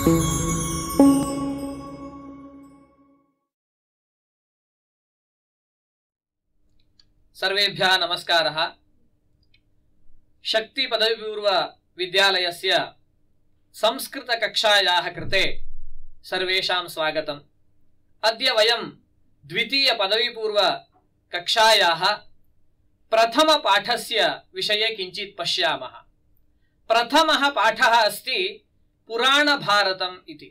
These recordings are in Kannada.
सर्वेभ्यः नमस्कारः शक्तिपदवीपूर्वविद्यालयस्य संस्कृतकक्षायाः कृते सर्वेषां स्वागतम् अद्य वयं द्वितीयपदवीपूर्वकक्षायाः प्रथमपाठस्य विषये किञ्चित् पश्यामः प्रथमः पाठः अस्ति पुराणभारतम् इति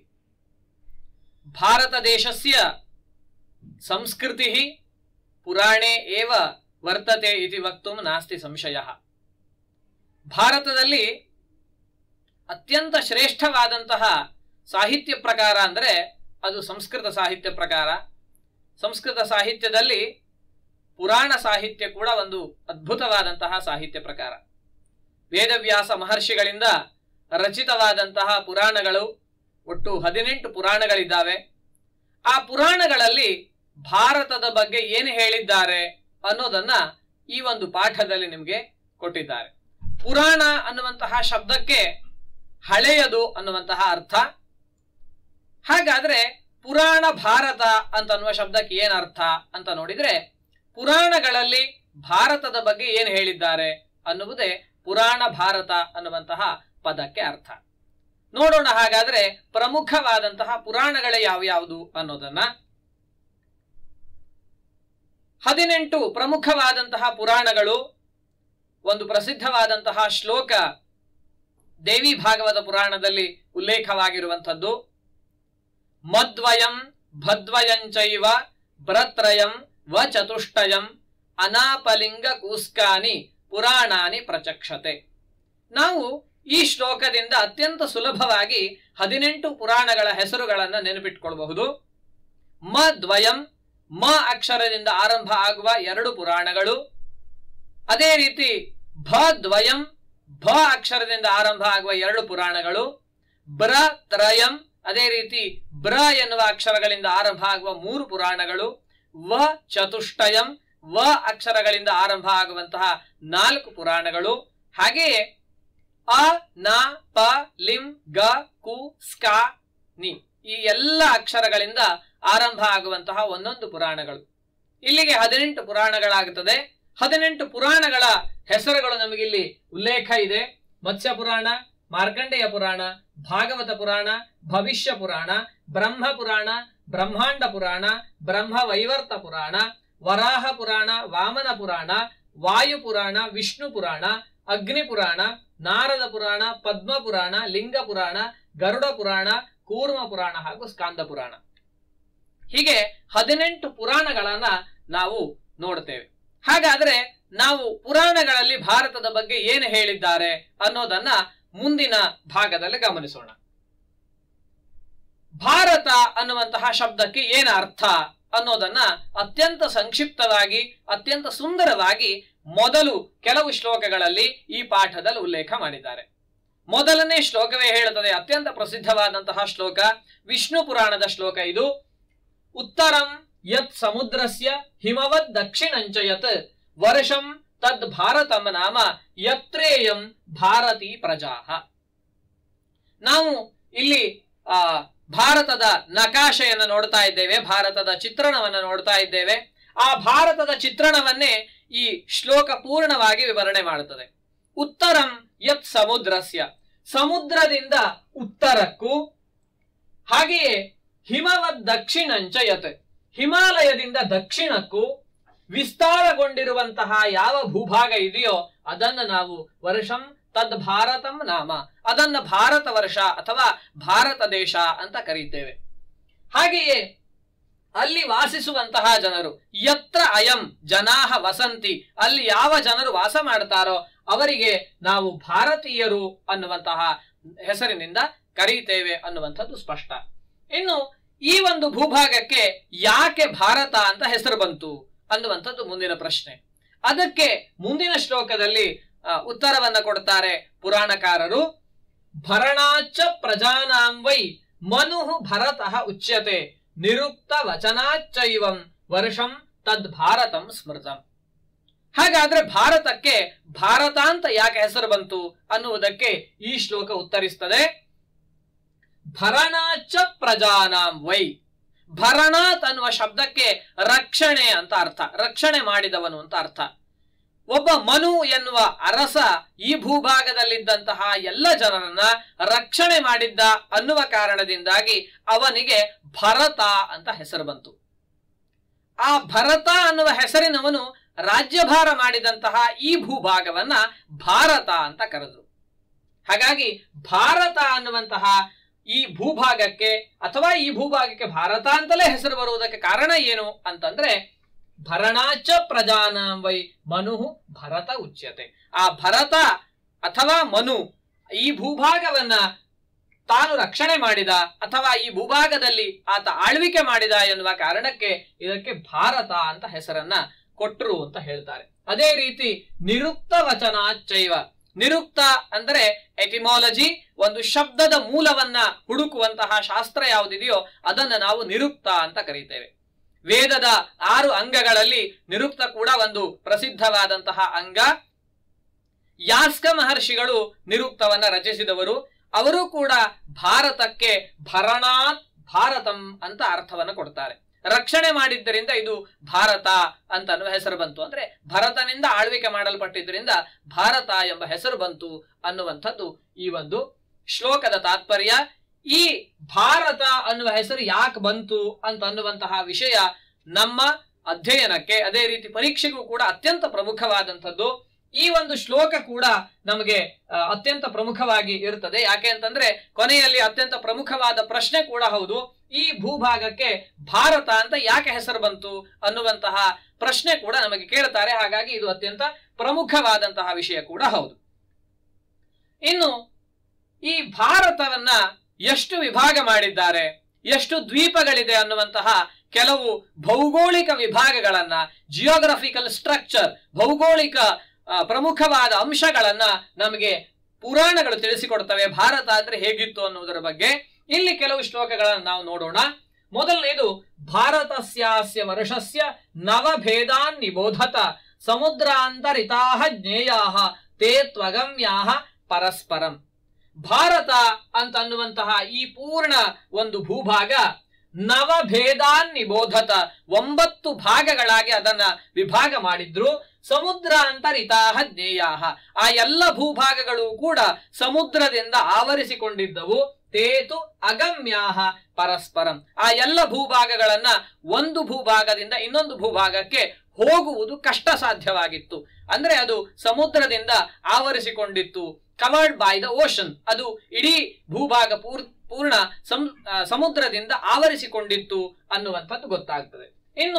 भारतदेशस्य संस्कृतिः ಪುರಾಣೆ ಏವ ವರ್ತತೆ ಇತಿ ವಕ್ತು ನಾಸ್ತಿ ಸಂಶಯ ಭಾರತದಲ್ಲಿ ಅತ್ಯಂತ ಶ್ರೇಷ್ಠವಾದಂತಹ ಸಾಹಿತ್ಯ ಪ್ರಕಾರ ಅಂದರೆ ಅದು ಸಂಸ್ಕೃತ ಸಾಹಿತ್ಯ ಪ್ರಕಾರ ಸಂಸ್ಕೃತ ಸಾಹಿತ್ಯದಲ್ಲಿ ಪುರಾಣ ಸಾಹಿತ್ಯ ಕೂಡ ಒಂದು ಅದ್ಭುತವಾದಂತಹ ಸಾಹಿತ್ಯ ಪ್ರಕಾರ ವೇದವ್ಯಾಸ ಮಹರ್ಷಿಗಳಿಂದ ರಚಿತವಾದಂತಹ ಪುರಾಣಗಳು ಒಟ್ಟು ಹದಿನೆಂಟು ಪುರಾಣಗಳಿದ್ದಾವೆ ಆ ಪುರಾಣಗಳಲ್ಲಿ ಭಾರತದ ಬಗ್ಗೆ ಏನು ಹೇಳಿದ್ದಾರೆ ಅನ್ನೋದನ್ನ ಈ ಒಂದು ಪಾಠದಲ್ಲಿ ನಿಮಗೆ ಕೊಟ್ಟಿದ್ದಾರೆ ಪುರಾಣ ಅನ್ನುವಂತಹ ಶಬ್ದಕ್ಕೆ ಹಳೆಯದು ಅನ್ನುವಂತಹ ಅರ್ಥ ಹಾಗಾದ್ರೆ ಪುರಾಣ ಭಾರತ ಅಂತ ಅನ್ನುವ ಶಬ್ದಕ್ಕೆ ಏನ್ ಅರ್ಥ ಅಂತ ನೋಡಿದ್ರೆ ಪುರಾಣಗಳಲ್ಲಿ ಭಾರತದ ಬಗ್ಗೆ ಏನು ಹೇಳಿದ್ದಾರೆ ಅನ್ನುವುದೇ ಪುರಾಣ ಭಾರತ ಅನ್ನುವಂತಹ ಪದಕ್ಕೆ ಅರ್ಥ ನೋಡೋಣ ಹಾಗಾದ್ರೆ ಪ್ರಮುಖವಾದಂತಹ ಪುರಾಣಗಳೇ ಯಾವ್ಯಾವುದು ಅನ್ನೋದನ್ನ ಹದಿನೆಂಟು ಪ್ರಮುಖವಾದಂತಹ ಪುರಾಣಗಳು ಒಂದು ಪ್ರಸಿದ್ಧವಾದಂತಹ ಶ್ಲೋಕ ದೇವಿ ಭಾಗವತ ಪುರಾಣದಲ್ಲಿ ಉಲ್ಲೇಖವಾಗಿರುವಂಥದ್ದು ಮದ್ವಯಂ ಭದ್ವಯಂಚೈವ ಭ್ರತ್ರಯಂ ವ ಚತುಷ್ಟಯಂ ಅನಾಪಲಿಂಗ ಕೂಸ್ಕಾನಿ ಪುರಾಣಾನಿ ಪ್ರಚಕ್ಷತೆ ನಾವು ಈ ಶ್ಲೋಕದಿಂದ ಅತ್ಯಂತ ಸುಲಭವಾಗಿ ಹದಿನೆಂಟು ಪುರಾಣಗಳ ಹೆಸರುಗಳನ್ನು ನೆನಪಿಟ್ಕೊಳ್ಬಹುದು ಮ ದ್ವಯಂ ಮ ಅಕ್ಷರದಿಂದ ಆರಂಭ ಆಗುವ ಎರಡು ಪುರಾಣಗಳು ಅದೇ ರೀತಿ ಭ ದ್ವಯಂ ಭ ಅಕ್ಷರದಿಂದ ಆರಂಭ ಆಗುವ ಎರಡು ಪುರಾಣಗಳು ಬ್ರ ತ್ರಯಂ ಅದೇ ರೀತಿ ಬ್ರ ಎನ್ನುವ ಅಕ್ಷರಗಳಿಂದ ಆರಂಭ ಆಗುವ ಮೂರು ಪುರಾಣಗಳು ವ ಚತುಷ್ಟಯಂ ವ ಅಕ್ಷರಗಳಿಂದ ಆರಂಭ ಆಗುವಂತಹ ನಾಲ್ಕು ಪುರಾಣಗಳು ಹಾಗೆಯೇ ಅ ನ ಪ ಲಿಂ ಗ ಕು ಸ್ಕಾ ನಿ ಈ ಎಲ್ಲ ಅಕ್ಷರಗಳಿಂದ ಆರಂಭ ಆಗುವಂತಹ ಒಂದೊಂದು ಪುರಾಣಗಳು ಇಲ್ಲಿಗೆ ಹದಿನೆಂಟು ಪುರಾಣಗಳಾಗುತ್ತದೆ ಹದಿನೆಂಟು ಪುರಾಣಗಳ ಹೆಸರುಗಳು ನಮಗಿಲ್ಲಿ ಉಲ್ಲೇಖ ಇದೆ ಮತ್ಸ್ಯ ಪುರಾಣ ಮಾರ್ಕಂಡೇಯ ಪುರಾಣ ಭಾಗವತ ಪುರಾಣ ಭವಿಷ್ಯ ಪುರಾಣ ಬ್ರಹ್ಮ ಪುರಾಣ ಬ್ರಹ್ಮಾಂಡ ಪುರಾಣ ಬ್ರಹ್ಮ ವೈವರ್ತ ಪುರಾಣ ವರಾಹ ಪುರಾಣ ವಾಮನ ಪುರಾಣ ವಾಯು ಪುರಾಣ ವಿಷ್ಣು ಪುರಾಣ ಅಗ್ನಿ ಪುರಾಣ ನಾರದ ಪುರಾಣ ಪದ್ಮ ಪುರಾಣ ಲಿಂಗ ಪುರಾಣ ಗರುಡ ಪುರಾಣ ಕೂರ್ಮ ಪುರಾಣ ಹಾಗೂ ಸ್ಕಾಂದ ಪುರಾಣ ಹೀಗೆ ಹದಿನೆಂಟು ಪುರಾಣಗಳನ್ನ ನಾವು ನೋಡ್ತೇವೆ ಹಾಗಾದ್ರೆ ನಾವು ಪುರಾಣಗಳಲ್ಲಿ ಭಾರತದ ಬಗ್ಗೆ ಏನು ಹೇಳಿದ್ದಾರೆ ಅನ್ನೋದನ್ನ ಮುಂದಿನ ಭಾಗದಲ್ಲಿ ಗಮನಿಸೋಣ ಭಾರತ ಅನ್ನುವಂತಹ ಶಬ್ದಕ್ಕೆ ಏನು ಅರ್ಥ ಅನ್ನೋದನ್ನ ಅತ್ಯಂತ ಸಂಕ್ಷಿಪ್ತವಾಗಿ ಅತ್ಯಂತ ಸುಂದರವಾಗಿ ಮೊದಲು ಕೆಲವು ಶ್ಲೋಕಗಳಲ್ಲಿ ಈ ಪಾಠದಲ್ಲಿ ಉಲ್ಲೇಖ ಮಾಡಿದ್ದಾರೆ ಮೊದಲನೇ ಶ್ಲೋಕವೇ ಹೇಳುತ್ತದೆ ಅತ್ಯಂತ ಪ್ರಸಿದ್ಧವಾದಂತಹ ಶ್ಲೋಕ ವಿಷ್ಣು ಪುರಾಣದ ಶ್ಲೋಕ ಇದು ಉತ್ತರಂ ಯತ್ ಸಮುದ್ರಸ್ಯ ಹಿಮವದ್ ದಕ್ಷಿಣಂಚ ಯತ್ ವರ್ಷಂ ತದ್ ಭಾರತಂ ನಾಮ ಯತ್ರೇಯಂ ಭಾರತೀ ಪ್ರಜಾಹ ನಾವು ಇಲ್ಲಿ ಆ ಭಾರತದ ನಕಾಶೆಯನ್ನು ನೋಡ್ತಾ ಇದ್ದೇವೆ ಭಾರತದ ಚಿತ್ರಣವನ್ನು ನೋಡ್ತಾ ಇದ್ದೇವೆ ಆ ಭಾರತದ ಚಿತ್ರಣವನ್ನೇ ಈ ಶ್ಲೋಕ ಪೂರ್ಣವಾಗಿ ವಿವರಣೆ ಮಾಡುತ್ತದೆ ಉತ್ತರಂ ಯತ್ ಸಮುದ್ರಸ್ಯ ಸಮುದ್ರದಿಂದ ಉತ್ತರಕ್ಕೂ ಹಾಗೆಯೇ ಹಿಮವದ್ ದಕ್ಷಿಣಂಚ ಯತ್ ಹಿಮಾಲಯದಿಂದ ದಕ್ಷಿಣಕ್ಕೂ ವಿಸ್ತಾರಗೊಂಡಿರುವಂತಹ ಯಾವ ಭೂಭಾಗ ಇದೆಯೋ ಅದನ್ನು ನಾವು ವರ್ಷಂ ತದ್ ಭಾರತಂ ನಾಮ ಅದನ್ನ ಭಾರತ ವರ್ಷ ಅಥವಾ ಭಾರತ ದೇಶ ಅಂತ ಕರೀತೇವೆ ಹಾಗೆಯೇ ಅಲ್ಲಿ ವಾಸಿಸುವಂತಹ ಜನರು ಯತ್ರ ಅಯಂ ಜನಾಹ ವಸಂತಿ ಅಲ್ಲಿ ಯಾವ ಜನರು ವಾಸ ಮಾಡ್ತಾರೋ ಅವರಿಗೆ ನಾವು ಭಾರತೀಯರು ಅನ್ನುವಂತಹ ಹೆಸರಿನಿಂದ ಕರೀತೇವೆ ಅನ್ನುವಂಥದ್ದು ಸ್ಪಷ್ಟ ಇನ್ನು ಈ ಒಂದು ಭೂಭಾಗಕ್ಕೆ ಯಾಕೆ ಭಾರತ ಅಂತ ಹೆಸರು ಬಂತು ಅನ್ನುವಂಥದ್ದು ಮುಂದಿನ ಪ್ರಶ್ನೆ ಅದಕ್ಕೆ ಮುಂದಿನ ಶ್ಲೋಕದಲ್ಲಿ ಉತ್ತರವನ್ನ ಕೊಡ್ತಾರೆ ಪುರಾಣಕಾರರು ಭರಣಾಚ ಪ್ರಜಾನಾಂ ವೈ ಮನು ಭರತಃ ಉಚ್ಯತೆ ನಿರುಕ್ತ ವಚನಾಚ್ಚೈವಂ ವರ್ಷಂ ತದ್ ಭಾರತಂ ಸ್ಮೃತಂ ಹಾಗಾದ್ರೆ ಭಾರತಕ್ಕೆ ಭಾರತ ಅಂತ ಯಾಕೆ ಹೆಸರು ಬಂತು ಅನ್ನುವುದಕ್ಕೆ ಈ ಶ್ಲೋಕ ಉತ್ತರಿಸ್ತದೆ ಭರಣಾಚ ಪ್ರಜಾನಾಂ ವೈ ಭರಣಾತ್ ಅನ್ನುವ ಶಬ್ದಕ್ಕೆ ರಕ್ಷಣೆ ಅಂತ ಅರ್ಥ ರಕ್ಷಣೆ ಮಾಡಿದವನು ಅಂತ ಅರ್ಥ ಒಬ್ಬ ಮನು ಎನ್ನುವ ಅರಸ ಈ ಭೂಭಾಗದಲ್ಲಿದ್ದಂತಹ ಎಲ್ಲ ಜನರನ್ನ ರಕ್ಷಣೆ ಮಾಡಿದ್ದ ಅನ್ನುವ ಕಾರಣದಿಂದಾಗಿ ಅವನಿಗೆ ಭರತ ಅಂತ ಹೆಸರು ಬಂತು ಆ ಭರತ ಅನ್ನುವ ಹೆಸರಿನವನು ರಾಜ್ಯಭಾರ ಮಾಡಿದಂತಹ ಈ ಭೂಭಾಗವನ್ನ ಭಾರತ ಅಂತ ಕರೆದ್ರು ಹಾಗಾಗಿ ಭಾರತ ಅನ್ನುವಂತಹ ಈ ಭೂಭಾಗಕ್ಕೆ ಅಥವಾ ಈ ಭೂಭಾಗಕ್ಕೆ ಭಾರತ ಅಂತಲೇ ಹೆಸರು ಬರುವುದಕ್ಕೆ ಕಾರಣ ಏನು ಅಂತಂದ್ರೆ ಭರಣಾಚ ಪ್ರಜಾನಾಂ ವೈ ಮನು ಭರತ ಉಚ್ಯತೆ ಆ ಭರತ ಅಥವಾ ಮನು ಈ ಭೂಭಾಗವನ್ನ ತಾನು ರಕ್ಷಣೆ ಮಾಡಿದ ಅಥವಾ ಈ ಭೂಭಾಗದಲ್ಲಿ ಆತ ಆಳ್ವಿಕೆ ಮಾಡಿದ ಎನ್ನುವ ಕಾರಣಕ್ಕೆ ಇದಕ್ಕೆ ಭಾರತ ಅಂತ ಹೆಸರನ್ನ ಕೊಟ್ಟರು ಅಂತ ಹೇಳ್ತಾರೆ ಅದೇ ರೀತಿ ನಿರುಕ್ತ ವಚನಾಚೈವ ನಿರುಕ್ತ ಅಂದರೆ ಎಟಿಮಾಲಜಿ ಒಂದು ಶಬ್ದದ ಮೂಲವನ್ನ ಹುಡುಕುವಂತಹ ಶಾಸ್ತ್ರ ಯಾವುದಿದೆಯೋ ಅದನ್ನ ನಾವು ನಿರುಕ್ತ ಅಂತ ಕರೀತೇವೆ ವೇದದ ಆರು ಅಂಗಗಳಲ್ಲಿ ನಿರುಕ್ತ ಕೂಡ ಒಂದು ಪ್ರಸಿದ್ಧವಾದಂತಹ ಅಂಗ ಯಾಸ್ಕ ಮಹರ್ಷಿಗಳು ನಿರುಕ್ತವನ್ನ ರಚಿಸಿದವರು ಅವರು ಕೂಡ ಭಾರತಕ್ಕೆ ಭರಣಾತ್ ಭಾರತಂ ಅಂತ ಅರ್ಥವನ್ನ ಕೊಡ್ತಾರೆ ರಕ್ಷಣೆ ಮಾಡಿದ್ದರಿಂದ ಇದು ಭಾರತ ಅಂತ ಅನ್ನುವ ಹೆಸರು ಬಂತು ಅಂದ್ರೆ ಭರತನಿಂದ ಆಳ್ವಿಕೆ ಮಾಡಲ್ಪಟ್ಟಿದ್ದರಿಂದ ಭಾರತ ಎಂಬ ಹೆಸರು ಬಂತು ಅನ್ನುವಂಥದ್ದು ಈ ಒಂದು ಶ್ಲೋಕದ ತಾತ್ಪರ್ಯ ಈ ಭಾರತ ಅನ್ನುವ ಹೆಸರು ಯಾಕೆ ಬಂತು ಅಂತ ಅನ್ನುವಂತಹ ವಿಷಯ ನಮ್ಮ ಅಧ್ಯಯನಕ್ಕೆ ಅದೇ ರೀತಿ ಪರೀಕ್ಷೆಗೂ ಕೂಡ ಅತ್ಯಂತ ಪ್ರಮುಖವಾದಂಥದ್ದು ಈ ಒಂದು ಶ್ಲೋಕ ಕೂಡ ನಮಗೆ ಆ, ಅತ್ಯಂತ ಪ್ರಮುಖವಾಗಿ ಇರುತ್ತದೆ ಯಾಕೆ ಅಂತಂದ್ರೆ ಕೊನೆಯಲ್ಲಿ ಅತ್ಯಂತ ಪ್ರಮುಖವಾದ ಪ್ರಶ್ನೆ ಕೂಡ ಹೌದು ಈ ಭೂಭಾಗಕ್ಕೆ ಭಾರತ ಅಂತ ಯಾಕೆ ಹೆಸರು ಬಂತು ಅನ್ನುವಂತಹ ಪ್ರಶ್ನೆ ಕೂಡ ನಮಗೆ ಕೇಳ್ತಾರೆ ಹಾಗಾಗಿ ಇದು ಅತ್ಯಂತ ಪ್ರಮುಖವಾದಂತಹ ವಿಷಯ ಕೂಡ ಹೌದು ಇನ್ನು ಈ ಭಾರತವನ್ನ ಎಷ್ಟು ವಿಭಾಗ ಮಾಡಿದ್ದಾರೆ ಎಷ್ಟು ದ್ವೀಪಗಳಿದೆ ಅನ್ನುವಂತಹ ಕೆಲವು ಭೌಗೋಳಿಕ ವಿಭಾಗಗಳನ್ನ ಜಿಯೋಗ್ರಫಿಕಲ್ ಸ್ಟ್ರಕ್ಚರ್ ಭೌಗೋಳಿಕ ಆ, ಪ್ರಮುಖವಾದ ಅಂಶಗಳನ್ನ ನಮಗೆ ಪುರಾಣಗಳು ತಿಳಿಸಿಕೊಡ್ತವೆ ಭಾರತ ಅಂದ್ರೆ ಹೇಗಿತ್ತು ಅನ್ನುವುದರ ಬಗ್ಗೆ ಇಲ್ಲಿ ಕೆಲವು ಶ್ಲೋಕಗಳನ್ನು ನಾವು ನೋಡೋಣ ಮೊದಲನೇದು ಭಾರತಸ್ಯಾಸ್ಯ ವರ್ಷಸ್ಯ ನವಭೇದಾನ್ ನಿಬೋಧತ ಸಮುದ್ರಾಂತರಿತಾ ಜ್ಞೇಯಾ ತೇ ತ್ವಗಮ್ಯಾ ಪರಸ್ಪರಂ ಭಾರತ ಅಂತ ಅನ್ನುವಂತಹ ಈ ಪೂರ್ಣ ಒಂದು ಭೂಭಾಗ ನವಭೇದಾನ್ ನಿಬೋಧತ ಒಂಬತ್ತು ಭಾಗಗಳಾಗಿ ಅದನ್ನ ವಿಭಾಗ ಮಾಡಿದ್ರು ಸಮುದ್ರ ಅಂತರಿತಾಹ ಜ್ಞೇಯಾಹ ಆ ಎಲ್ಲ ಭೂಭಾಗಗಳು ಕೂಡ ಸಮುದ್ರದಿಂದ ಆವರಿಸಿಕೊಂಡಿದ್ದವು ತೇತು ಅಗಮ್ಯಾಹ ಪರಸ್ಪರಂ ಆ ಎಲ್ಲ ಭೂಭಾಗಗಳನ್ನ ಒಂದು ಭೂಭಾಗದಿಂದ ಇನ್ನೊಂದು ಭೂಭಾಗಕ್ಕೆ ಹೋಗುವುದು ಕಷ್ಟ ಸಾಧ್ಯವಾಗಿತ್ತು ಅಂದ್ರೆ ಅದು ಸಮುದ್ರದಿಂದ ಆವರಿಸಿಕೊಂಡಿತ್ತು ಕವರ್ಡ್ ಬೈ ದ ಓಷನ್ ಅದು ಇಡೀ ಭೂಭಾಗ ಪೂರ್ ಪೂರ್ಣ ಸಂ- ಆ, ಸಮುದ್ರದಿಂದ ಆವರಿಸಿಕೊಂಡಿತ್ತು ಅನ್ನುವಂಥದ್ದು ಗೊತ್ತಾಗ್ತದೆ ಇನ್ನು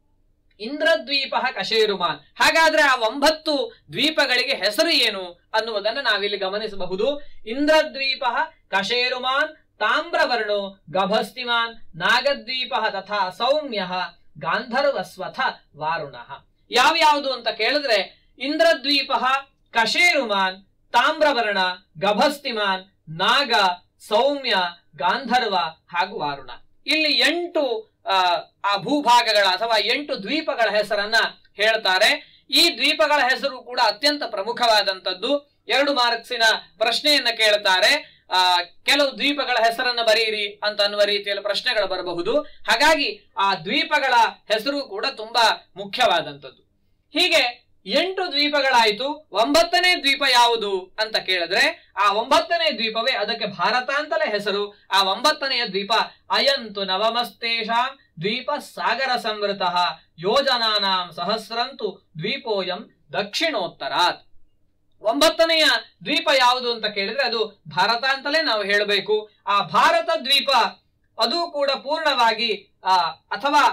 ಇಂದ್ರದ್ವೀಪ ಕಶೇರುಮಾನ್ ಹಾಗಾದ್ರೆ ಆ ಒಂಬತ್ತು ದ್ವೀಪಗಳಿಗೆ ಹೆಸರು ಏನು ಅನ್ನುವುದನ್ನು ನಾವಿಲ್ಲಿ ಗಮನಿಸಬಹುದು ಇಂದ್ರದ್ವೀಪ ಕಶೇರುಮಾನ್ ತಾಮ್ರವರ್ಣೋ ಗಭಸ್ತಿಮಾನ್ ನಾಗದ್ವೀಪ ತಥಾ ಸೌಮ್ಯ ಗಾಂಧರ್ವಸ್ವಥ ವಾರುಣ ಯಾವ್ಯಾವುದು ಅಂತ ಕೇಳಿದ್ರೆ ಇಂದ್ರದ್ವೀಪ ಕಶೇರುಮಾನ್ ತಾಮ್ರವರ್ಣ ಗಭಸ್ತಿಮಾನ್ ನಾಗ ಸೌಮ್ಯ ಗಾಂಧರ್ವ ಹಾಗೂ ವಾರುಣ ಇಲ್ಲಿ ಎಂಟು ಆ, ಆ ಭೂಭಾಗಗಳ ಅಥವಾ ಎಂಟು ದ್ವೀಪಗಳ ಹೆಸರನ್ನ ಹೇಳ್ತಾರೆ ಈ ದ್ವೀಪಗಳ ಹೆಸರು ಕೂಡ ಅತ್ಯಂತ ಪ್ರಮುಖವಾದಂತದ್ದು ಎರಡು ಮಾರ್ಕ್ಸಿನ ಪ್ರಶ್ನೆಯನ್ನ ಕೇಳ್ತಾರೆ ಆ ಕೆಲವು ದ್ವೀಪಗಳ ಹೆಸರನ್ನ ಬರೆಯಿರಿ ಅಂತ ಅನ್ನುವ ರೀತಿಯಲ್ಲಿ ಪ್ರಶ್ನೆಗಳು ಬರಬಹುದು ಹಾಗಾಗಿ ಆ ದ್ವೀಪಗಳ ಹೆಸರು ಕೂಡ ತುಂಬಾ ಮುಖ್ಯವಾದಂಥದ್ದು ಹೀಗೆ ಎಂಟು ದ್ವೀಪಗಳಾಯಿತು ಒಂಬತ್ತನೇ ದ್ವೀಪ ಯಾವುದು ಅಂತ ಕೇಳಿದ್ರೆ ಆ ಒಂಬತ್ತನೇ ದ್ವೀಪವೇ ಅದಕ್ಕೆ ಭಾರತ ಅಂತಲೇ ಹೆಸರು ಆ ಒಂಬತ್ತನೆಯ ದ್ವೀಪ ಅಯಂತು ನವಮಸ್ತೇಷಾಂ ದ್ವೀಪ ಸಾಗರ ಸಂವೃತ ಯೋಜನಾನಾಂ ಸಹಸ್ರಂತು ದ್ವೀಪೋಯಂ ದಕ್ಷಿಣೋತ್ತರಾತ್ ಒಂಬತ್ತನೆಯ ದ್ವೀಪ ಯಾವುದು ಅಂತ ಕೇಳಿದ್ರೆ ಅದು ಭಾರತ ಅಂತಲೇ ನಾವು ಹೇಳಬೇಕು ಆ ಭಾರತ ದ್ವೀಪ ಅದು ಕೂಡ ಪೂರ್ಣವಾಗಿ ಆ ಅಥವಾ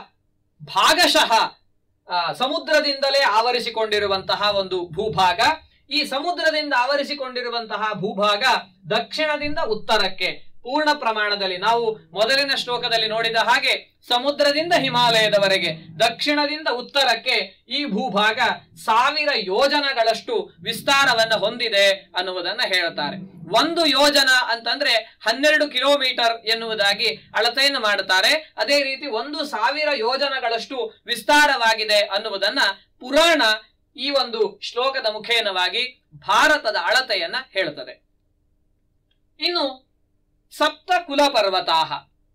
ಭಾಗಶಃ ಆ, ಸಮುದ್ರದಿಂದಲೇ ಆವರಿಸಿಕೊಂಡಿರುವಂತಹ ಒಂದು ಭೂಭಾಗ ಈ ಸಮುದ್ರದಿಂದ ಆವರಿಸಿಕೊಂಡಿರುವಂತಹ ಭೂಭಾಗ ದಕ್ಷಿಣದಿಂದ ಉತ್ತರಕ್ಕೆ ಪೂರ್ಣ ಪ್ರಮಾಣದಲ್ಲಿ ನಾವು ಮೊದಲಿನ ಶ್ಲೋಕದಲ್ಲಿ ನೋಡಿದ ಹಾಗೆ ಸಮುದ್ರದಿಂದ ಹಿಮಾಲಯದವರೆಗೆ ದಕ್ಷಿಣದಿಂದ ಉತ್ತರಕ್ಕೆ ಈ ಭೂಭಾಗ ಸಾವಿರ ಯೋಜನಗಳಷ್ಟು ವಿಸ್ತಾರವನ್ನು ಹೊಂದಿದೆ ಅನ್ನುವುದನ್ನ ಹೇಳ್ತಾರೆ ಒಂದು ಯೋಜನ ಅಂತಂದ್ರೆ ಹನ್ನೆರಡು ಕಿಲೋಮೀಟರ್ ಎನ್ನುವುದಾಗಿ ಅಳತೆಯನ್ನು ಮಾಡುತ್ತಾರೆ ಅದೇ ರೀತಿ ಒಂದು ಸಾವಿರ ಯೋಜನಗಳಷ್ಟು ವಿಸ್ತಾರವಾಗಿದೆ ಅನ್ನುವುದನ್ನ ಪುರಾಣ ಈ ಒಂದು ಶ್ಲೋಕದ ಮುಖೇನವಾಗಿ ಭಾರತದ ಅಳತೆಯನ್ನ ಹೇಳುತ್ತದೆ ಇನ್ನು ಸಪ್ತ ಕುಲ ಪರ್ವತಾಹ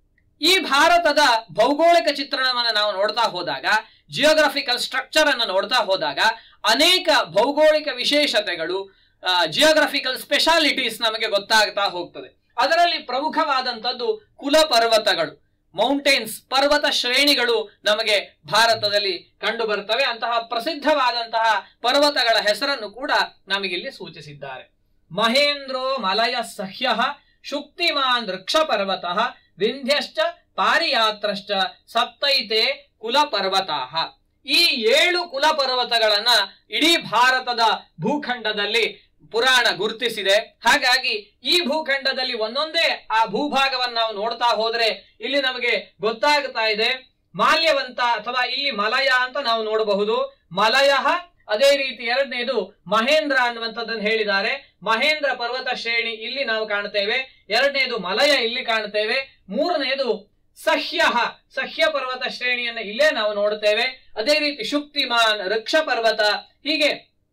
ಈ ಭಾರತದ ಭೌಗೋಳಿಕ ಚಿತ್ರಣವನ್ನು ನಾವು ನೋಡ್ತಾ ಹೋದಾಗ ಜಿಯೋಗ್ರಫಿಕಲ್ ಸ್ಟ್ರಕ್ಚರ್ ಅನ್ನು ನೋಡ್ತಾ ಹೋದಾಗ ಅನೇಕ ಭೌಗೋಳಿಕ ವಿಶೇಷತೆಗಳು ಜಿಯೋಗ್ರಫಿಕಲ್ ಸ್ಪೆಷಾಲಿಟೀಸ್ ನಮಗೆ ಗೊತ್ತಾಗ್ತಾ ಹೋಗ್ತದೆ ಅದರಲ್ಲಿ ಪ್ರಮುಖವಾದಂಥದ್ದು ಕುಲ ಪರ್ವತಗಳು ಮೌಂಟೇನ್ಸ್ ಪರ್ವತ ಶ್ರೇಣಿಗಳು ನಮಗೆ ಭಾರತದಲ್ಲಿ ಕಂಡು ಬರ್ತವೆ ಅಂತಹ ಪ್ರಸಿದ್ಧವಾದಂತಹ ಪರ್ವತಗಳ ಹೆಸರನ್ನು ಕೂಡ ನಮಗಿಲ್ಲಿ ಸೂಚಿಸಿದ್ದಾರೆ ಮಹೇಂದ್ರೋ ಮಲಯ ಸಹ್ಯ ಶುಕ್ತಿಮಾನ್ ವೃಕ್ಷ ಪರ್ವತ ವಿಂಧ್ಯಶ್ಚ ಪಾರಿಯಾತ್ರಶ್ಚ ಸಪ್ತೈತೆ ಕುಲ ಪರ್ವತಾಹ ಈ ಏಳು ಕುಲ ಪರ್ವತಗಳನ್ನ ಇಡೀ ಭಾರತದ ಭೂಖಂಡದಲ್ಲಿ ಪುರಾಣ ಗುರುತಿಸಿದೆ ಹಾಗಾಗಿ ಈ ಭೂಖಂಡದಲ್ಲಿ ಒಂದೊಂದೇ ಆ ಭೂಭಾಗವನ್ನು ನಾವು ನೋಡ್ತಾ ಹೋದ್ರೆ ಇಲ್ಲಿ ನಮಗೆ ಗೊತ್ತಾಗ್ತಾ ಇದೆ ಮಾಲ್ಯವಂತ ಅಥವಾ ಇಲ್ಲಿ ಮಲಯ ಅಂತ ನಾವು ನೋಡಬಹುದು ಮಲಯ ಅದೇ ರೀತಿ ಎರಡನೇದು ಮಹೇಂದ್ರ ಅನ್ನುವಂಥದ್ದನ್ನು ಹೇಳಿದ್ದಾರೆ ಮಹೇಂದ್ರ ಪರ್ವತ ಶ್ರೇಣಿ ಇಲ್ಲಿ ನಾವು ಕಾಣ್ತೇವೆ ಎರಡನೇದು ಮಲಯ ಇಲ್ಲಿ ಕಾಣ್ತೇವೆ ಮೂರನೇದು ಸಹ್ಯ ಸಹ್ಯ ಪರ್ವತ ಶ್ರೇಣಿಯನ್ನ ಇಲ್ಲೇ ನಾವು ನೋಡ್ತೇವೆ ಅದೇ ರೀತಿ ಶುಕ್ತಿಮಾನ್ ವೃಕ್ಷ ಪರ್ವತ ಹೀಗೆ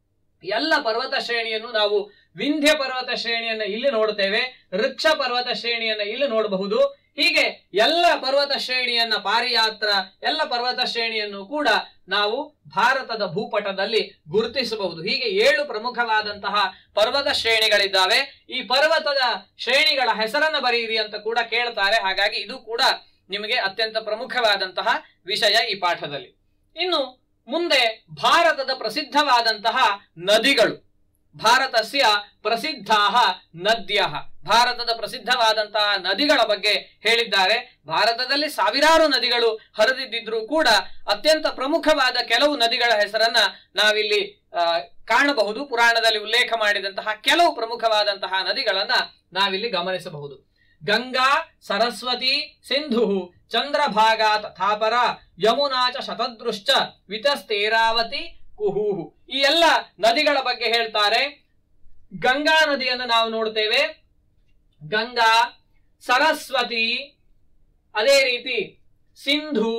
ಎಲ್ಲ ಪರ್ವತ ಶ್ರೇಣಿಯನ್ನು ನಾವು ವಿಂಧ್ಯ ಪರ್ವತ ಶ್ರೇಣಿಯನ್ನ ಇಲ್ಲಿ ನೋಡ್ತೇವೆ ವೃಕ್ಷ ಪರ್ವತ ಶ್ರೇಣಿಯನ್ನ ಇಲ್ಲಿ ನೋಡಬಹುದು ಹೀಗೆ ಎಲ್ಲ ಪರ್ವತ ಶ್ರೇಣಿಯನ್ನ ಪಾರಿಯಾತ್ರ ಎಲ್ಲ ಪರ್ವತ ಶ್ರೇಣಿಯನ್ನು ಕೂಡ ನಾವು ಭಾರತದ ಭೂಪಟದಲ್ಲಿ ಗುರುತಿಸಬಹುದು ಹೀಗೆ ಏಳು ಪ್ರಮುಖವಾದಂತಹ ಪರ್ವತ ಶ್ರೇಣಿಗಳಿದ್ದಾವೆ ಈ ಪರ್ವತದ ಶ್ರೇಣಿಗಳ ಹೆಸರನ್ನ ಬರೆಯಿರಿ ಅಂತ ಕೂಡ ಕೇಳ್ತಾರೆ ಹಾಗಾಗಿ ಇದು ಕೂಡ ನಿಮಗೆ ಅತ್ಯಂತ ಪ್ರಮುಖವಾದಂತಹ ವಿಷಯ ಈ ಪಾಠದಲ್ಲಿ ಇನ್ನು ಮುಂದೆ ಭಾರತದ ಪ್ರಸಿದ್ಧವಾದಂತಹ ನದಿಗಳು ಭಾರತಸ್ಯ ಪ್ರಸಿದ್ಧಾ ನದ್ಯ ಭಾರತದ ಪ್ರಸಿದ್ಧವಾದಂತಹ ನದಿಗಳ ಬಗ್ಗೆ ಹೇಳಿದ್ದಾರೆ ಭಾರತದಲ್ಲಿ ಸಾವಿರಾರು ನದಿಗಳು ಹರಿದಿದ್ದರೂ ಕೂಡ ಅತ್ಯಂತ ಪ್ರಮುಖವಾದ ಕೆಲವು ನದಿಗಳ ಹೆಸರನ್ನ ನಾವಿಲ್ಲಿ ಆ, ಕಾಣಬಹುದು ಪುರಾಣದಲ್ಲಿ ಉಲ್ಲೇಖ ಮಾಡಿದಂತಹ ಕೆಲವು ಪ್ರಮುಖವಾದಂತಹ ನದಿಗಳನ್ನ ನಾವಿಲ್ಲಿ ಗಮನಿಸಬಹುದು ಗಂಗಾ ಸರಸ್ವತಿ ಸಿಂಧು ಚಂದ್ರಭಾಗಾ ತಥಾಪರ ಯಮುನಾ ಚ ಶತದೃಶ್ಚ ವಿತಸ್ತೇರಾವತಿ ಕುಹೂಹು ಈ ಎಲ್ಲ ನದಿಗಳ ಬಗ್ಗೆ ಹೇಳ್ತಾರೆ ಗಂಗಾ ನದಿಯನ್ನು ನಾವು ನೋಡ್ತೇವೆ ಗಂಗಾ ಸರಸ್ವತಿ ಅದೇ ರೀತಿ ಸಿಂಧು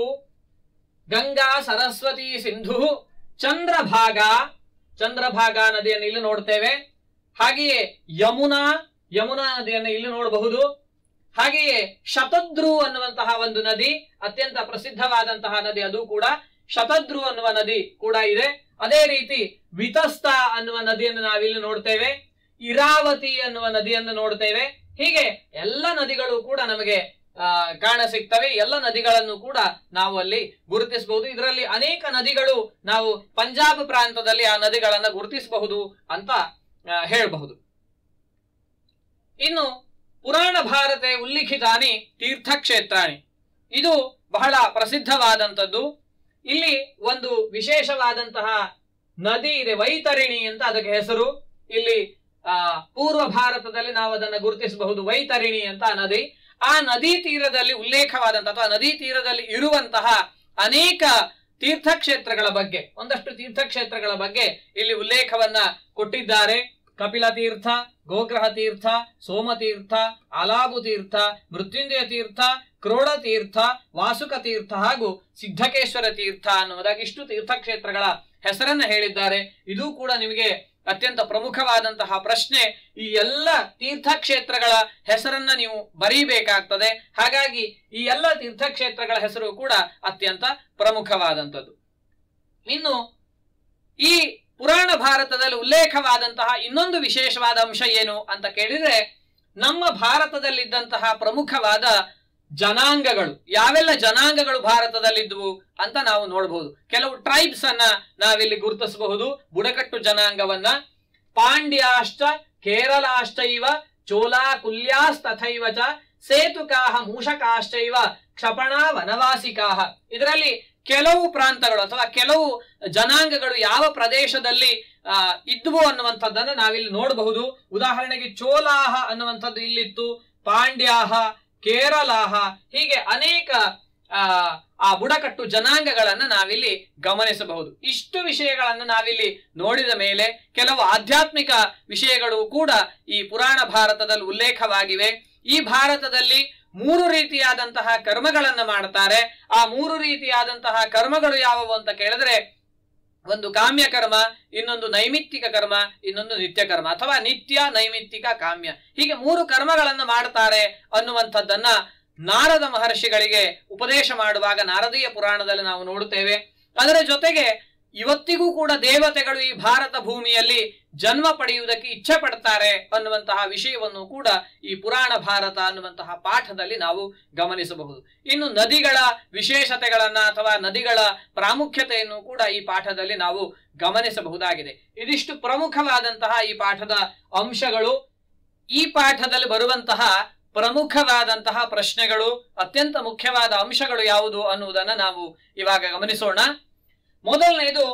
ಗಂಗಾ ಸರಸ್ವತಿ ಸಿಂಧು ಚಂದ್ರಭಾಗ ಚಂದ್ರಭಾಗ ನದಿಯನ್ನು ಇಲ್ಲಿ ನೋಡ್ತೇವೆ ಹಾಗೆಯೇ ಯಮುನಾ ಯಮುನಾ ನದಿಯನ್ನು ಇಲ್ಲಿ ನೋಡಬಹುದು ಹಾಗೆಯೇ ಶತದ್ರು ಅನ್ನುವಂತಹ ಒಂದು ನದಿ ಅತ್ಯಂತ ಪ್ರಸಿದ್ಧವಾದಂತಹ ನದಿ ಅದು ಕೂಡ ಶತದ್ರು ಅನ್ನುವ ನದಿ ಕೂಡ ಇದೆ ಅದೇ ರೀತಿ ವಿತಸ್ತ ಅನ್ನುವ ನದಿಯನ್ನು ನಾವಿಲ್ಲಿ ನೋಡ್ತೇವೆ ಇರಾವತಿ ಅನ್ನುವ ನದಿಯನ್ನು ನೋಡ್ತೇವೆ ಹೀಗೆ ಎಲ್ಲ ನದಿಗಳು ಕೂಡ ನಮಗೆ ಆ, ಕಾಣ ಸಿಗ್ತವೆ ಎಲ್ಲ ನದಿಗಳನ್ನು ಕೂಡ ನಾವು ಅಲ್ಲಿ ಗುರುತಿಸಬಹುದು ಇದರಲ್ಲಿ ಅನೇಕ ನದಿಗಳು ನಾವು ಪಂಜಾಬ್ ಪ್ರಾಂತದಲ್ಲಿ ಆ ನದಿಗಳನ್ನ ಗುರುತಿಸಬಹುದು ಅಂತ ಆ, ಹೇಳಬಹುದು ಇನ್ನು ಪುರಾಣ ಭಾರತೆ ಉಲ್ಲಿಖಿತಾನಿ ತೀರ್ಥಕ್ಷೇತ್ರಾಣಿ ಇದು ಬಹಳ ಪ್ರಸಿದ್ಧವಾದಂಥದ್ದು ಇಲ್ಲಿ ಒಂದು ವಿಶೇಷವಾದಂತಹ ನದಿ ಇದೆ ವೈತರಿಣಿ ಅಂತ ಅದಕ್ಕೆ ಹೆಸರು ಇಲ್ಲಿ ಆ ಪೂರ್ವ ಭಾರತದಲ್ಲಿ ನಾವು ಅದನ್ನು ಗುರುತಿಸಬಹುದು ವೈತರಿಣಿ ಅಂತ ಆ ನದಿ ಆ ನದಿ ತೀರದಲ್ಲಿ ಉಲ್ಲೇಖವಾದಂತಹ ಅಥವಾ ನದಿ ತೀರದಲ್ಲಿ ಇರುವಂತಹ ಅನೇಕ ತೀರ್ಥಕ್ಷೇತ್ರಗಳ ಬಗ್ಗೆ ಒಂದಷ್ಟು ತೀರ್ಥಕ್ಷೇತ್ರಗಳ ಬಗ್ಗೆ ಇಲ್ಲಿ ಉಲ್ಲೇಖವನ್ನ ಕೊಟ್ಟಿದ್ದಾರೆ ಕಪಿಲ ತೀರ್ಥ ಗೋಗ್ರಹ ತೀರ್ಥ ಸೋಮತೀರ್ಥ ಅಲಾಬು ತೀರ್ಥ ಮೃತ್ಯುಂಜಯ ತೀರ್ಥ ಕ್ರೋಡ ತೀರ್ಥ ವಾಸುಕ ತೀರ್ಥ ಹಾಗೂ ಸಿದ್ಧಕೇಶ್ವರ ತೀರ್ಥ ಅನ್ನುವುದಾಗಿ ಇಷ್ಟು ತೀರ್ಥಕ್ಷೇತ್ರಗಳ ಹೆಸರನ್ನ ಹೇಳಿದ್ದಾರೆ ಇದು ಕೂಡ ನಿಮಗೆ ಅತ್ಯಂತ ಪ್ರಮುಖವಾದಂತಹ ಪ್ರಶ್ನೆ ಈ ಎಲ್ಲ ತೀರ್ಥಕ್ಷೇತ್ರಗಳ ಹೆಸರನ್ನ ನೀವು ಬರೀಬೇಕಾಗ್ತದೆ ಹಾಗಾಗಿ ಈ ಎಲ್ಲ ತೀರ್ಥಕ್ಷೇತ್ರಗಳ ಹೆಸರು ಕೂಡ ಅತ್ಯಂತ ಪ್ರಮುಖವಾದಂಥದ್ದು ಇನ್ನು ಈ ಪುರಾಣ ಭಾರತದಲ್ಲಿ ಉಲ್ಲೇಖವಾದಂತಹ ಇನ್ನೊಂದು ವಿಶೇಷವಾದ ಅಂಶ ಏನು ಅಂತ ಕೇಳಿದ್ರೆ ನಮ್ಮ ಭಾರತದಲ್ಲಿದ್ದಂತಹ ಪ್ರಮುಖವಾದ ಜನಾಂಗಗಳು ಯಾವೆಲ್ಲ ಜನಾಂಗಗಳು ಭಾರತದಲ್ಲಿದ್ವು ಅಂತ ನಾವು ನೋಡಬಹುದು ಕೆಲವು ಟ್ರೈಬ್ಸ್ ಅನ್ನ ನಾವಿಲ್ಲಿ ಗುರುತಿಸಬಹುದು ಬುಡಕಟ್ಟು ಜನಾಂಗವನ್ನ ಪಾಂಡ್ಯಾಶ್ಚ ಕೇರಳಾಶ್ಚೈವ ಚೋಲಾ ಕುಲ್ಯಾಸ್ತಥೈವ ಚ ಸೇತುಕಾಹ ಮೂಷಕಾಶ್ಚೈವ ಕ್ಷಪಣ ವನವಾಸಿಕಾಹ ಇದರಲ್ಲಿ ಕೆಲವು ಪ್ರಾಂತಗಳು ಅಥವಾ ಕೆಲವು ಜನಾಂಗಗಳು ಯಾವ ಪ್ರದೇಶದಲ್ಲಿ ಆ, ಇದ್ವು ಅನ್ನುವಂಥದ್ದನ್ನ ನಾವಿಲ್ಲಿ ನೋಡಬಹುದು ಉದಾಹರಣೆಗೆ ಚೋಲಾಹ ಅನ್ನುವಂಥದ್ದು ಇಲ್ಲಿತ್ತು ಪಾಂಡ್ಯಾಹ ಕೇರಳಾಹ ಹೀಗೆ ಅನೇಕ ಆ, ಆ ಬುಡಕಟ್ಟು ಜನಾಂಗಗಳನ್ನ ನಾವಿಲ್ಲಿ ಗಮನಿಸಬಹುದು ಇಷ್ಟು ವಿಷಯಗಳನ್ನು ನಾವಿಲ್ಲಿ ನೋಡಿದ ಮೇಲೆ ಕೆಲವು ಆಧ್ಯಾತ್ಮಿಕ ವಿಷಯಗಳು ಕೂಡ ಈ ಪುರಾಣ ಭಾರತದಲ್ಲಿ ಉಲ್ಲೇಖವಾಗಿವೆ ಈ ಭಾರತದಲ್ಲಿ ಮೂರು ರೀತಿಯಾದಂತಹ ಕರ್ಮಗಳನ್ನ ಮಾಡ್ತಾರೆ ಆ ಮೂರು ರೀತಿಯಾದಂತಹ ಕರ್ಮಗಳು ಯಾವುವು ಅಂತ ಕೇಳಿದ್ರೆ ಒಂದು ಕಾಮ್ಯ ಕರ್ಮ ಇನ್ನೊಂದು ನೈಮಿತ್ತಿಕ ಕರ್ಮ ಇನ್ನೊಂದು ನಿತ್ಯ ಕರ್ಮ ಅಥವಾ ನಿತ್ಯ ನೈಮಿತ್ತಿಕ ಕಾಮ್ಯ ಹೀಗೆ ಮೂರು ಕರ್ಮಗಳನ್ನು ಮಾಡ್ತಾರೆ ಅನ್ನುವಂಥದ್ದನ್ನ ನಾರದ ಮಹರ್ಷಿಗಳಿಗೆ ಉಪದೇಶ ಮಾಡುವಾಗ ನಾರದೀಯ ಪುರಾಣದಲ್ಲಿ ನಾವು ನೋಡುತ್ತೇವೆ ಅದರ ಜೊತೆಗೆ ಇವತ್ತಿಗೂ ಕೂಡ ದೇವತೆಗಳು ಈ ಭಾರತ ಭೂಮಿಯಲ್ಲಿ ಜನ್ಮ ಪಡೆಯುವುದಕ್ಕೆ ಇಚ್ಛೆ ಪಡ್ತಾರೆ ಅನ್ನುವಂತಹ ವಿಷಯವನ್ನು ಕೂಡ ಈ ಪುರಾಣ ಭಾರತ ಅನ್ನುವಂತಹ ಪಾಠದಲ್ಲಿ ನಾವು ಗಮನಿಸಬಹುದು ಇನ್ನು ನದಿಗಳ ವಿಶೇಷತೆಗಳನ್ನ ಅಥವಾ ನದಿಗಳ ಪ್ರಾಮುಖ್ಯತೆಯನ್ನು ಕೂಡ ಈ ಪಾಠದಲ್ಲಿ ನಾವು ಗಮನಿಸಬಹುದಾಗಿದೆ ಇದಿಷ್ಟು ಪ್ರಮುಖವಾದಂತಹ ಈ ಪಾಠದ ಅಂಶಗಳು ಈ ಪಾಠದಲ್ಲಿ ಬರುವಂತಹ ಪ್ರಮುಖವಾದಂತಹ ಪ್ರಶ್ನೆಗಳು ಅತ್ಯಂತ ಮುಖ್ಯವಾದ ಅಂಶಗಳು ಯಾವುದು ಅನ್ನುವುದನ್ನು ನಾವು ಇವಾಗ ಗಮನಿಸೋಣ ಮೊದಲನೆಯದು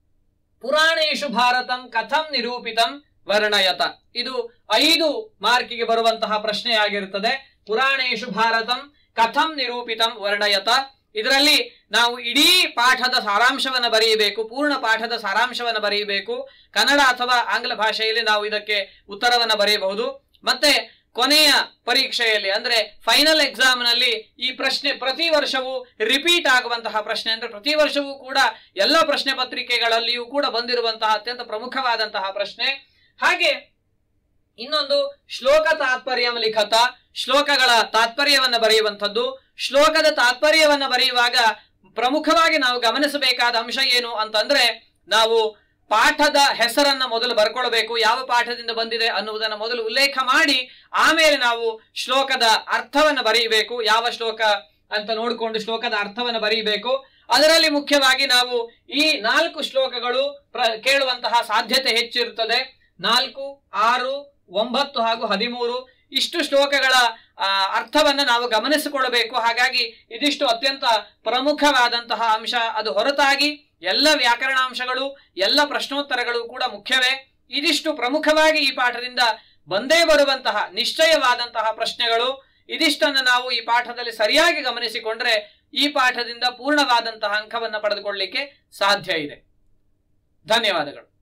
ಪುರಾಣೇಶು ಭಾರತಂ ಕಥಂ ನಿರೂಪಿತಂ ವರ್ಣಯತ ಇದು ಐದು ಮಾರ್ಕಿಗೆ ಬರುವಂತಹ ಪ್ರಶ್ನೆಯಾಗಿರುತ್ತದೆ ಪುರಾಣೇಶು ಭಾರತಂ ಕಥಂ ನಿರೂಪಿತಂ ವರ್ಣಯತ ಇದರಲ್ಲಿ ನಾವು ಇಡೀ ಪಾಠದ ಸಾರಾಂಶವನ್ನು ಬರೆಯಬೇಕು ಪೂರ್ಣ ಪಾಠದ ಸಾರಾಂಶವನ್ನು ಬರೆಯಬೇಕು ಕನ್ನಡ ಅಥವಾ ಆಂಗ್ಲ ಭಾಷೆಯಲ್ಲಿ ನಾವು ಇದಕ್ಕೆ ಉತ್ತರವನ್ನು ಬರೆಯಬಹುದು ಮತ್ತೆ ಕೊನೆಯ ಪರೀಕ್ಷೆಯಲ್ಲಿ ಅಂದ್ರೆ ಫೈನಲ್ ಎಕ್ಸಾಮ್ ನಲ್ಲಿ ಈ ಪ್ರಶ್ನೆ ಪ್ರತಿ ವರ್ಷವೂ ರಿಪೀಟ್ ಆಗುವಂತಹ ಪ್ರಶ್ನೆ ಅಂದ್ರೆ ಪ್ರತಿ ವರ್ಷವೂ ಕೂಡ ಎಲ್ಲ ಪ್ರಶ್ನೆ ಪತ್ರಿಕೆಗಳಲ್ಲಿಯೂ ಕೂಡ ಬಂದಿರುವಂತಹ ಅತ್ಯಂತ ಪ್ರಮುಖವಾದಂತಹ ಪ್ರಶ್ನೆ ಹಾಗೆ ಇನ್ನೊಂದು ಶ್ಲೋಕ ತಾತ್ಪರ್ಯ ಲಿಖತ ಶ್ಲೋಕಗಳ ತಾತ್ಪರ್ಯವನ್ನ ಬರೆಯುವಂಥದ್ದು ಶ್ಲೋಕದ ತಾತ್ಪರ್ಯವನ್ನ ಬರೆಯುವಾಗ ಪ್ರಮುಖವಾಗಿ ನಾವು ಗಮನಿಸಬೇಕಾದ ಅಂಶ ಏನು ಅಂತಂದ್ರೆ ನಾವು ಪಾಠದ ಹೆಸರನ್ನ ಮೊದಲು ಬರ್ಕೊಳ್ಬೇಕು ಯಾವ ಪಾಠದಿಂದ ಬಂದಿದೆ ಅನ್ನುವುದನ್ನ ಮೊದಲು ಉಲ್ಲೇಖ ಮಾಡಿ ಆಮೇಲೆ ನಾವು ಶ್ಲೋಕದ ಅರ್ಥವನ್ನು ಬರೆಯಬೇಕು ಯಾವ ಶ್ಲೋಕ ಅಂತ ನೋಡಿಕೊಂಡು ಶ್ಲೋಕದ ಅರ್ಥವನ್ನು ಬರೆಯಬೇಕು ಅದರಲ್ಲಿ ಮುಖ್ಯವಾಗಿ ನಾವು ಈ ನಾಲ್ಕು ಶ್ಲೋಕಗಳು ಪ್ರ ಕೇಳುವಂತಹ ಸಾಧ್ಯತೆ ಹೆಚ್ಚಿರುತ್ತದೆ ನಾಲ್ಕು ಆರು ಒಂಬತ್ತು ಹಾಗೂ ಹದಿಮೂರು ಇಷ್ಟು ಶ್ಲೋಕಗಳ ಆ, ಅರ್ಥವನ್ನ ನಾವು ಗಮನಿಸಿಕೊಳ್ಳಬೇಕು ಹಾಗಾಗಿ ಇದಿಷ್ಟು ಅತ್ಯಂತ ಪ್ರಮುಖವಾದಂತಹ ಅಂಶ ಅದು ಹೊರತಾಗಿ ಎಲ್ಲ ವ್ಯಾಕರಣಾಂಶಗಳು ಎಲ್ಲ ಪ್ರಶ್ನೋತ್ತರಗಳು ಕೂಡ ಮುಖ್ಯವೇ ಇದಿಷ್ಟು ಪ್ರಮುಖವಾಗಿ ಈ ಪಾಠದಿಂದ ಬಂದೇ ಬರುವಂತಹ ನಿಶ್ಚಯವಾದಂತಹ ಪ್ರಶ್ನೆಗಳು ಇದಿಷ್ಟನ್ನು ನಾವು ಈ ಪಾಠದಲ್ಲಿ ಸರಿಯಾಗಿ ಗಮನಿಸಿಕೊಂಡ್ರೆ ಈ ಪಾಠದಿಂದ ಪೂರ್ಣವಾದಂತಹ ಅಂಕವನ್ನು ಪಡೆದುಕೊಳ್ಳಲಿಕ್ಕೆ ಸಾಧ್ಯ ಇದೆ ಧನ್ಯವಾದಗಳು